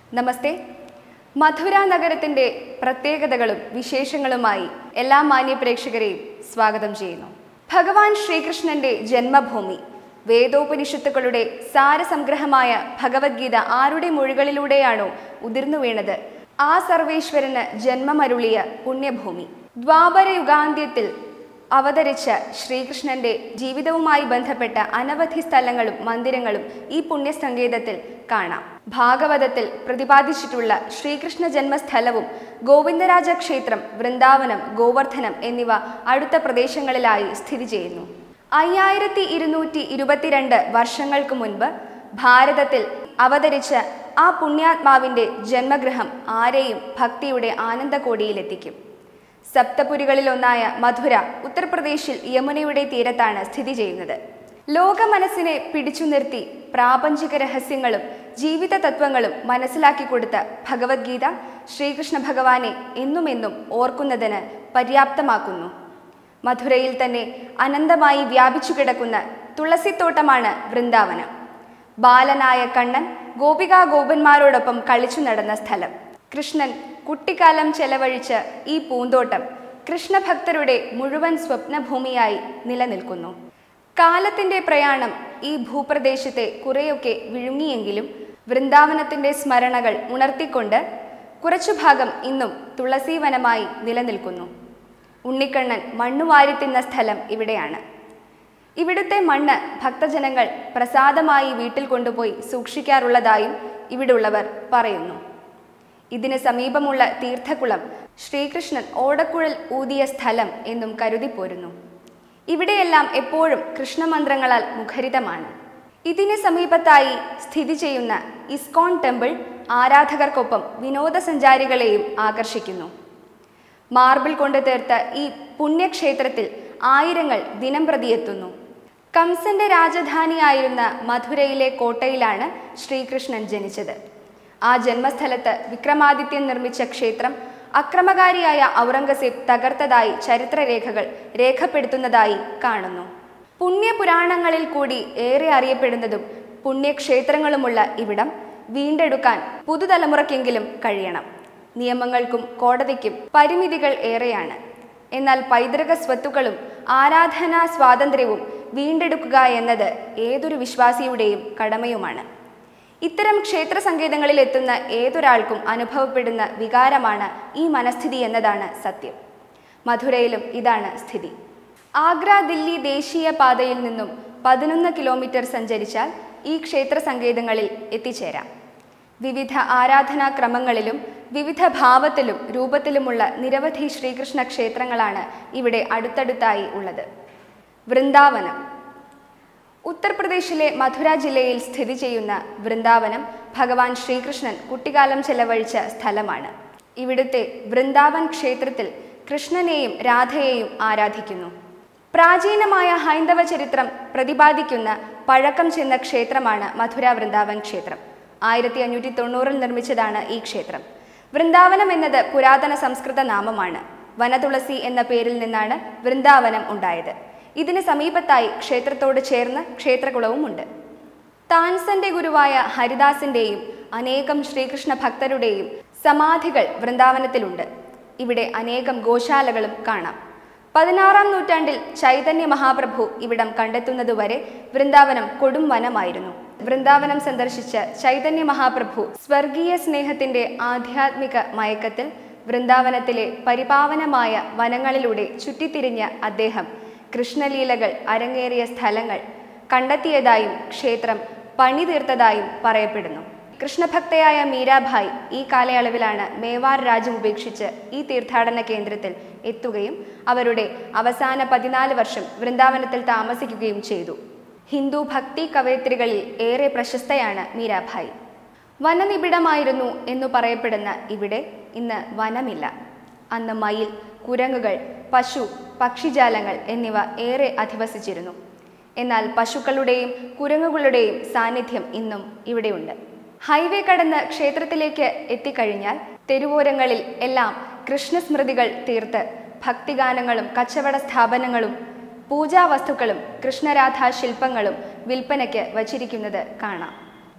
നമസ്തേ മധുര നഗരത്തിന്റെ പ്രത്യേകതകളും വിശേഷങ്ങളുമായി എല്ലാ മാന്യ പ്രേക്ഷകരെയും സ്വാഗതം ചെയ്യുന്നു ഭഗവാൻ ശ്രീകൃഷ്ണന്റെ ജന്മഭൂമി വേദോപനിഷത്തുക്കളുടെ സാരസംഗ്രഹമായ ഭഗവത്ഗീത ആരുടെ മൊഴികളിലൂടെയാണോ ഉതിർന്നു വീണത് ആ സർവേശ്വരന് ജന്മമരുളിയ പുണ്യഭൂമി ദ്വാപര യുഗാന്ത്യത്തിൽ അവതരിച്ച ശ്രീകൃഷ്ണന്റെ ജീവിതവുമായി ബന്ധപ്പെട്ട അനവധി സ്ഥലങ്ങളും മന്ദിരങ്ങളും ഈ പുണ്യസങ്കേതത്തിൽ കാണാം ഭാഗവതത്തിൽ പ്രതിപാദിച്ചിട്ടുള്ള ശ്രീകൃഷ്ണ ജന്മസ്ഥലവും ഗോവിന്ദരാജ ക്ഷേത്രം വൃന്ദാവനം ഗോവർദ്ധനം എന്നിവ അടുത്ത പ്രദേശങ്ങളിലായി സ്ഥിതി ചെയ്യുന്നു അയ്യായിരത്തി ഇരുന്നൂറ്റി ഇരുപത്തിരണ്ട് വർഷങ്ങൾക്ക് മുൻപ് ഭാരതത്തിൽ അവതരിച്ച ആ പുണ്യാത്മാവിന്റെ ജന്മഗൃഹം ആരെയും ഭക്തിയുടെ ആനന്ദകോടിയിലെത്തിക്കും സപ്തപുരികളിലൊന്നായ മധുര ഉത്തർപ്രദേശിൽ യമുനയുടെ തീരത്താണ് സ്ഥിതി ചെയ്യുന്നത് ലോക മനസ്സിനെ പിടിച്ചു നിർത്തി പ്രാപഞ്ചിക രഹസ്യങ്ങളും ജീവിത തത്വങ്ങളും മനസ്സിലാക്കി കൊടുത്ത ഭഗവത്ഗീത ശ്രീകൃഷ്ണ ഭഗവാനെ എന്നുമെന്നും ഓർക്കുന്നതിന് പര്യാപ്തമാക്കുന്നു മധുരയിൽ തന്നെ അനന്തമായി വ്യാപിച്ചു കിടക്കുന്ന തുളസിത്തോട്ടമാണ് വൃന്ദാവനം ബാലനായ കണ്ണൻ ഗോപികാ ഗോപന്മാരോടൊപ്പം കളിച്ചു നടന്ന സ്ഥലം കൃഷ്ണൻ കുട്ടിക്കാലം ചെലവഴിച്ച ഈ പൂന്തോട്ടം കൃഷ്ണഭക്തരുടെ മുഴുവൻ സ്വപ്നഭൂമിയായി നിലനിൽക്കുന്നു കാലത്തിന്റെ പ്രയാണം ഈ ഭൂപ്രദേശത്തെ കുറെയൊക്കെ വിഴുങ്ങിയെങ്കിലും വൃന്ദാവനത്തിന്റെ സ്മരണകൾ ഉണർത്തിക്കൊണ്ട് കുറച്ചു ഭാഗം ഇന്നും തുളസീവനമായി നിലനിൽക്കുന്നു ഉണ്ണിക്കണ്ണൻ മണ്ണുവാരി തിന്ന സ്ഥലം ഇവിടെയാണ് ഇവിടുത്തെ മണ്ണ് ഭക്തജനങ്ങൾ പ്രസാദമായി വീട്ടിൽ കൊണ്ടുപോയി സൂക്ഷിക്കാറുള്ളതായും ഇവിടുള്ളവർ പറയുന്നു ഇതിന് സമീപമുള്ള തീർത്ഥകുളം ശ്രീകൃഷ്ണൻ ഓടക്കുഴൽ ഊതിയ സ്ഥലം എന്നും കരുതിപ്പോരുന്നു ഇവിടെയെല്ലാം എപ്പോഴും കൃഷ്ണമന്ത്രങ്ങളാൽ മുഖരിതമാണ് ഇതിന് സമീപത്തായി സ്ഥിതി ചെയ്യുന്ന ഇസ്കോൺ ടെമ്പിൾ ആരാധകർക്കൊപ്പം വിനോദസഞ്ചാരികളെയും ആകർഷിക്കുന്നു മാർബിൾ കൊണ്ട് തീർത്ത ഈ പുണ്യക്ഷേത്രത്തിൽ ആയിരങ്ങൾ ദിനം പ്രതി എത്തുന്നു കംസന്റെ രാജധാനിയായിരുന്ന മധുരയിലെ കോട്ടയിലാണ് ശ്രീകൃഷ്ണൻ ജനിച്ചത് ആ ജന്മസ്ഥലത്ത് വിക്രമാദിത്യൻ നിർമ്മിച്ച ക്ഷേത്രം അക്രമകാരിയായ ഔറംഗസേബ് തകർത്തതായി ചരിത്രരേഖകൾ രേഖപ്പെടുത്തുന്നതായി കാണുന്നു പുണ്യപുരാണങ്ങളിൽ കൂടി ഏറെ അറിയപ്പെടുന്നതും പുണ്യക്ഷേത്രങ്ങളുമുള്ള ഇവിടം വീണ്ടെടുക്കാൻ പുതുതലമുറയ്ക്കെങ്കിലും കഴിയണം നിയമങ്ങൾക്കും കോടതിക്കും പരിമിതികൾ ഏറെയാണ് എന്നാൽ പൈതൃക സ്വത്തുക്കളും ആരാധനാ സ്വാതന്ത്ര്യവും വീണ്ടെടുക്കുക എന്നത് ഏതൊരു വിശ്വാസിയുടെയും കടമയുമാണ് ഇത്തരം ക്ഷേത്ര സങ്കേതങ്ങളിൽ എത്തുന്ന ഏതൊരാൾക്കും അനുഭവപ്പെടുന്ന വികാരമാണ് ഈ മനസ്ഥിതി എന്നതാണ് സത്യം മധുരയിലും ഇതാണ് സ്ഥിതി ആഗ്ര ദില്ലി ദേശീയ പാതയിൽ നിന്നും പതിനൊന്ന് കിലോമീറ്റർ സഞ്ചരിച്ചാൽ ഈ ക്ഷേത്ര സങ്കേതങ്ങളിൽ എത്തിച്ചേരാം വിവിധ ആരാധനാ ക്രമങ്ങളിലും വിവിധ ഭാവത്തിലും രൂപത്തിലുമുള്ള നിരവധി ശ്രീകൃഷ്ണ ക്ഷേത്രങ്ങളാണ് ഇവിടെ അടുത്തടുത്തായി ഉള്ളത് വൃന്ദാവനം ഉത്തർപ്രദേശിലെ മധുര ജില്ലയിൽ സ്ഥിതി ചെയ്യുന്ന വൃന്ദാവനം ഭഗവാൻ ശ്രീകൃഷ്ണൻ കുട്ടിക്കാലം ചെലവഴിച്ച സ്ഥലമാണ് ഇവിടുത്തെ വൃന്ദാവൻ ക്ഷേത്രത്തിൽ കൃഷ്ണനെയും രാധയെയും ആരാധിക്കുന്നു പ്രാചീനമായ ഹൈന്ദവ ചരിത്രം പ്രതിപാദിക്കുന്ന പഴക്കം ചെന്ന ക്ഷേത്രമാണ് മധുര വൃന്ദാവൻ ക്ഷേത്രം ആയിരത്തി അഞ്ഞൂറ്റി തൊണ്ണൂറിൽ നിർമ്മിച്ചതാണ് ഈ ക്ഷേത്രം വൃന്ദാവനം എന്നത് പുരാതന സംസ്കൃത നാമമാണ് വനതുളസി എന്ന പേരിൽ നിന്നാണ് വൃന്ദാവനം ഉണ്ടായത് ഇതിന് സമീപത്തായി ക്ഷേത്രത്തോട് ചേർന്ന് ക്ഷേത്രകുളവുമുണ്ട് താൻസന്റെ ഗുരുവായ ഹരിദാസിന്റെയും അനേകം ശ്രീകൃഷ്ണ ഭക്തരുടെയും സമാധികൾ വൃന്ദാവനത്തിലുണ്ട് ഇവിടെ അനേകം ഗോശാലകളും കാണാം പതിനാറാം നൂറ്റാണ്ടിൽ ചൈതന്യ മഹാപ്രഭു ഇവിടം കണ്ടെത്തുന്നതുവരെ വൃന്ദാവനം കൊടും വനമായിരുന്നു വൃന്ദാവനം സന്ദർശിച്ച ചൈതന്യ മഹാപ്രഭു സ്വർഗീയ സ്നേഹത്തിന്റെ ആധ്യാത്മിക മയക്കത്തിൽ വൃന്ദാവനത്തിലെ പരിപാവനമായ വനങ്ങളിലൂടെ ചുറ്റിത്തിരിഞ്ഞ അദ്ദേഹം കൃഷ്ണലീലകൾ അരങ്ങേറിയ സ്ഥലങ്ങൾ കണ്ടെത്തിയതായും ക്ഷേത്രം പണിതീർത്തതായും പറയപ്പെടുന്നു കൃഷ്ണഭക്തയായ മീരാഭായ് ഈ കാലയളവിലാണ് മേവാർ രാജ്യം ഉപേക്ഷിച്ച് ഈ തീർത്ഥാടന കേന്ദ്രത്തിൽ എത്തുകയും അവരുടെ അവസാന പതിനാല് വർഷം വൃന്ദാവനത്തിൽ താമസിക്കുകയും ചെയ്തു ഹിന്ദു ഭക്തി കവയത്രികളിൽ ഏറെ പ്രശസ്തയാണ് മീരാഭായ് വനനിബിഡമായിരുന്നു എന്നു പറയപ്പെടുന്ന ഇവിടെ ഇന്ന് വനമില്ല അന്ന് മയിൽ കുരങ്ങുകൾ പശു പക്ഷിജാലങ്ങൾ എന്നിവ ഏറെ അധിവസിച്ചിരുന്നു എന്നാൽ പശുക്കളുടെയും കുരങ്ങുകളുടെയും സാന്നിധ്യം ഇന്നും ഇവിടെയുണ്ട് ഹൈവേ കടന്ന് ക്ഷേത്രത്തിലേക്ക് എത്തിക്കഴിഞ്ഞാൽ തെരുവോരങ്ങളിൽ എല്ലാം കൃഷ്ണസ്മൃതികൾ തീർത്ത് ഭക്തിഗാനങ്ങളും കച്ചവട സ്ഥാപനങ്ങളും പൂജാവസ്തുക്കളും കൃഷ്ണരാധാ ശില്പങ്ങളും വിൽപ്പനയ്ക്ക് വച്ചിരിക്കുന്നത് കാണാം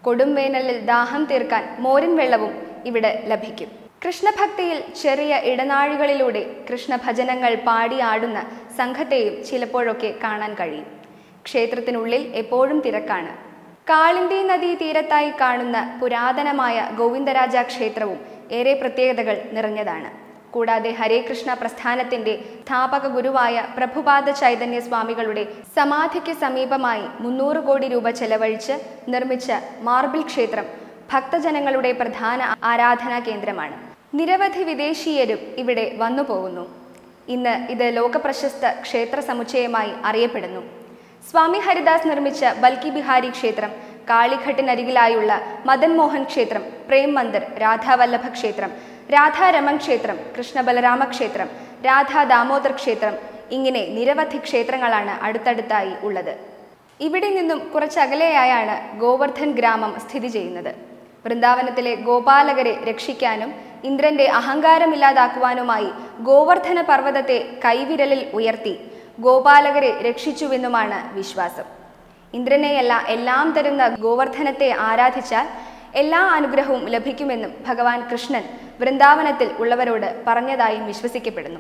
കൊടുംവേനലിൽ ദാഹം തീർക്കാൻ മോരിൻ വെള്ളവും ഇവിടെ ലഭിക്കും കൃഷ്ണഭക്തിയിൽ ചെറിയ ഇടനാഴികളിലൂടെ കൃഷ്ണഭജനങ്ങൾ പാടിയാടുന്ന സംഘത്തെയും ചിലപ്പോഴൊക്കെ കാണാൻ കഴിയും ക്ഷേത്രത്തിനുള്ളിൽ എപ്പോഴും തിരക്കാണ് കാളിന്തി നദീ തീരത്തായി കാണുന്ന പുരാതനമായ ഗോവിന്ദരാജ ക്ഷേത്രവും ഏറെ പ്രത്യേകതകൾ നിറഞ്ഞതാണ് കൂടാതെ ഹരേകൃഷ്ണ പ്രസ്ഥാനത്തിന്റെ സ്ഥാപക ഗുരുവായ പ്രഭുപാദ ചൈതന്യ സ്വാമികളുടെ സമാധിക്ക് സമീപമായി മുന്നൂറ് കോടി രൂപ ചെലവഴിച്ച് നിർമ്മിച്ച മാർബിൾ ക്ഷേത്രം ഭക്തജനങ്ങളുടെ പ്രധാന ആരാധനാ കേന്ദ്രമാണ് നിരവധി വിദേശീയരും ഇവിടെ വന്നു പോകുന്നു ഇന്ന് ഇത് ലോകപ്രശസ്ത ക്ഷേത്ര സമുച്ചയമായി അറിയപ്പെടുന്നു സ്വാമി ഹരിദാസ് നിർമ്മിച്ച ബൽക്കി ബിഹാരി ക്ഷേത്രം കാളിഘട്ടിനരികിലായുള്ള മദൻ മോഹൻ ക്ഷേത്രം പ്രേം മന്ദിർ രാധാവല്ലഭ ക്ഷേത്രം രാധാരമൺ ക്ഷേത്രം കൃഷ്ണബലരാമ ക്ഷേത്രം രാധാ ദാമോദർ ക്ഷേത്രം ഇങ്ങനെ നിരവധി ക്ഷേത്രങ്ങളാണ് അടുത്തടുത്തായി ഉള്ളത് ഇവിടെ നിന്നും കുറച്ചകലെയായാണ് ഗോവർദ്ധൻ ഗ്രാമം സ്ഥിതി ചെയ്യുന്നത് വൃന്ദാവനത്തിലെ ഗോപാലകരെ രക്ഷിക്കാനും ഇന്ദ്രന്റെ അഹങ്കാരമില്ലാതാക്കുവാനുമായി ഗോവർദ്ധന പർവ്വതത്തെ കൈവിരലിൽ ഉയർത്തി ഗോപാലകരെ രക്ഷിച്ചുവെന്നുമാണ് വിശ്വാസം ഇന്ദ്രനെയല്ല എല്ലാം തരുന്ന ഗോവർദ്ധനത്തെ ആരാധിച്ചാൽ എല്ലാ അനുഗ്രഹവും ലഭിക്കുമെന്നും ഭഗവാൻ കൃഷ്ണൻ വൃന്ദാവനത്തിൽ ഉള്ളവരോട് പറഞ്ഞതായും വിശ്വസിക്കപ്പെടുന്നു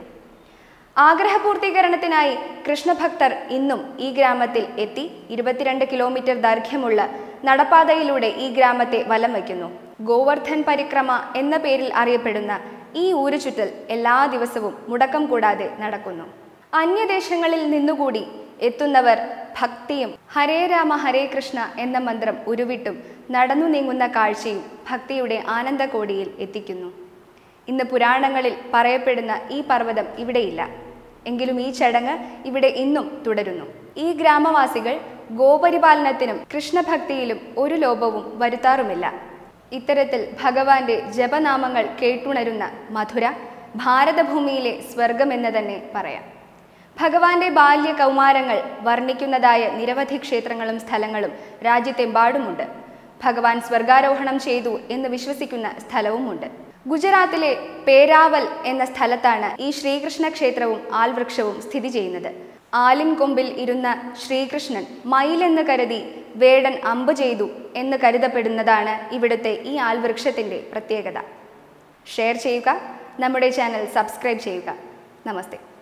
ആഗ്രഹപൂർത്തീകരണത്തിനായി കൃഷ്ണഭക്തർ ഇന്നും ഈ ഗ്രാമത്തിൽ എത്തി ഇരുപത്തിരണ്ട് കിലോമീറ്റർ ദൈർഘ്യമുള്ള നടപ്പാതയിലൂടെ ഈ ഗ്രാമത്തെ വലം വയ്ക്കുന്നു ഗോവർദ്ധൻ പരിക്രമ എന്ന പേരിൽ അറിയപ്പെടുന്ന ഈ ഊരുചുറ്റൽ എല്ലാ ദിവസവും മുടക്കം കൂടാതെ നടക്കുന്നു അന്യദേശങ്ങളിൽ നിന്നുകൂടി എത്തുന്നവർ ഭക്തിയും ഹരേ രാമ ഹരേ കൃഷ്ണ എന്ന മന്ത്രം ഉരുവിട്ടും നടന്നു നീങ്ങുന്ന കാഴ്ചയും ഭക്തിയുടെ ആനന്ദകോടിയിൽ എത്തിക്കുന്നു ഇന്ന് പുരാണങ്ങളിൽ പറയപ്പെടുന്ന ഈ പർവ്വതം ഇവിടെയില്ല എങ്കിലും ഈ ചടങ്ങ് ഇവിടെ ഇന്നും തുടരുന്നു ഈ ഗ്രാമവാസികൾ ഗോപരിപാലനത്തിനും കൃഷ്ണഭക്തിയിലും ഒരു ലോപവും വരുത്താറുമില്ല ഇത്തരത്തിൽ ഭഗവാന്റെ ജപനാമങ്ങൾ കേട്ടുണരുന്ന മധുര ഭാരതഭൂമിയിലെ സ്വർഗമെന്ന് തന്നെ പറയാം ഭഗവാന്റെ ബാല്യ കൗമാരങ്ങൾ വർണ്ണിക്കുന്നതായ നിരവധി ക്ഷേത്രങ്ങളും സ്ഥലങ്ങളും രാജ്യത്തെമ്പാടുമുണ്ട് ഭഗവാൻ സ്വർഗാരോഹണം ചെയ്തു എന്ന് വിശ്വസിക്കുന്ന സ്ഥലവുമുണ്ട് ഗുജറാത്തിലെ പേരാവൽ എന്ന സ്ഥലത്താണ് ഈ ശ്രീകൃഷ്ണ ക്ഷേത്രവും ആൽവൃക്ഷവും സ്ഥിതി ചെയ്യുന്നത് ആലിൻ കൊമ്പിൽ ഇരുന്ന ശ്രീകൃഷ്ണൻ മയിലെന്ന് കരുതി വേടൻ അമ്പ് ചെയ്തു എന്ന് കരുതപ്പെടുന്നതാണ് ഇവിടുത്തെ ഈ ആൽവൃക്ഷത്തിൻ്റെ പ്രത്യേകത ഷെയർ ചെയ്യുക നമ്മുടെ ചാനൽ സബ്സ്ക്രൈബ് ചെയ്യുക നമസ്തേ